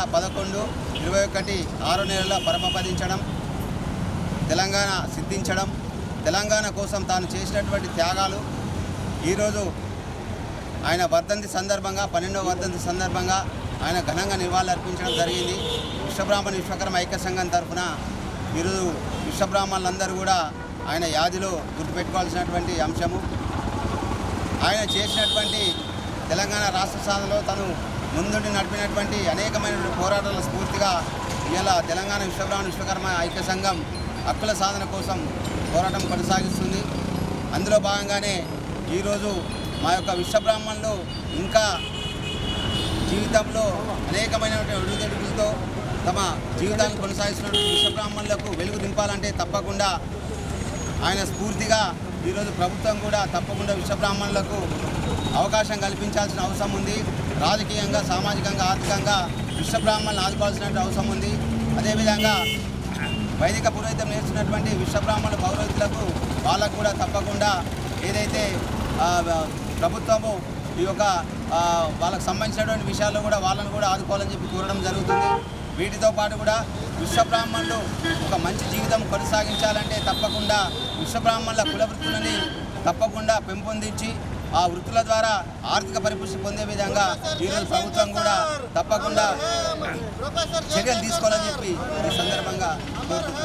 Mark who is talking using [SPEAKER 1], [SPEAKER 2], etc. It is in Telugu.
[SPEAKER 1] పదకొండు ఇరవై ఒకటి ఆరో నెలలో పరమపదించడం తెలంగాణ సిద్ధించడం తెలంగాణ కోసం తాను చేసినటువంటి త్యాగాలు ఈరోజు ఆయన వర్ధంతి సందర్భంగా పన్నెండవ వర్ధంతి సందర్భంగా ఆయన ఘనంగా నివాళులు అర్పించడం జరిగింది విశ్వబ్రాహ్మణ విశ్వకర్మ ఐక్య సంఘం తరఫున ఈరోజు విశ్వబ్రాహ్మణులందరూ కూడా ఆయన యాదిలో గుర్తుపెట్టుకోవాల్సినటువంటి అంశము ఆయన చేసినటువంటి తెలంగాణ రాష్ట్ర సాధనలో తను ముందుండి నడిపినటువంటి అనేకమైన పోరాటాల స్ఫూర్తిగా ఇవాళ తెలంగాణ విశ్వబ్రాహ్మణ విశ్వకర్మ ఐక్య సంఘం హక్కుల సాధన కోసం పోరాటం కొనసాగిస్తుంది అందులో భాగంగానే ఈరోజు మా యొక్క విశ్వబ్రాహ్మణులు ఇంకా జీవితంలో అనేకమైనటువంటి ఒడిదుడుకులతో తమ జీవితాన్ని కొనసాగిస్తున్నటువంటి విశ్వబ్రాహ్మణులకు వెలుగు దింపాలంటే తప్పకుండా ఆయన స్ఫూర్తిగా ఈరోజు ప్రభుత్వం కూడా తప్పకుండా విశ్వబ్రాహ్మణులకు అవకాశం కల్పించాల్సిన అవసరం ఉంది రాజకీయంగా సామాజికంగా ఆర్థికంగా విశ్వబ్రాహ్మణులను ఆదుకోవాల్సిన అవసరం ఉంది అదేవిధంగా వైదిక పురోహితం నేర్చుకున్నటువంటి విశ్వబ్రాహ్మణుల పౌరోహితులకు వాళ్ళకు కూడా తప్పకుండా ఏదైతే ఆ, ప్రభుత్వము ఈ యొక్క ఆ, వాళ్ళకు సంబంధించినటువంటి విషయాల్లో కూడా వాళ్ళని కూడా ఆదుకోవాలని చెప్పి కోరడం జరుగుతుంది వీటితో పాటు కూడా విశ్వబ్రాహ్మణులు ఒక మంచి జీవితం కొనసాగించాలంటే తప్పకుండా విశ్వబ్రాహ్మణుల కుల వృత్తులని తప్పకుండా పెంపొందించి ఆ వృత్తుల ద్వారా ఆర్థిక పరిపుష్టి పొందే విధంగా ఈరోజు ప్రభుత్వం కూడా తప్పకుండా చర్యలు తీసుకోవాలని చెప్పి ఈ సందర్భంగా కోరుతున్నాను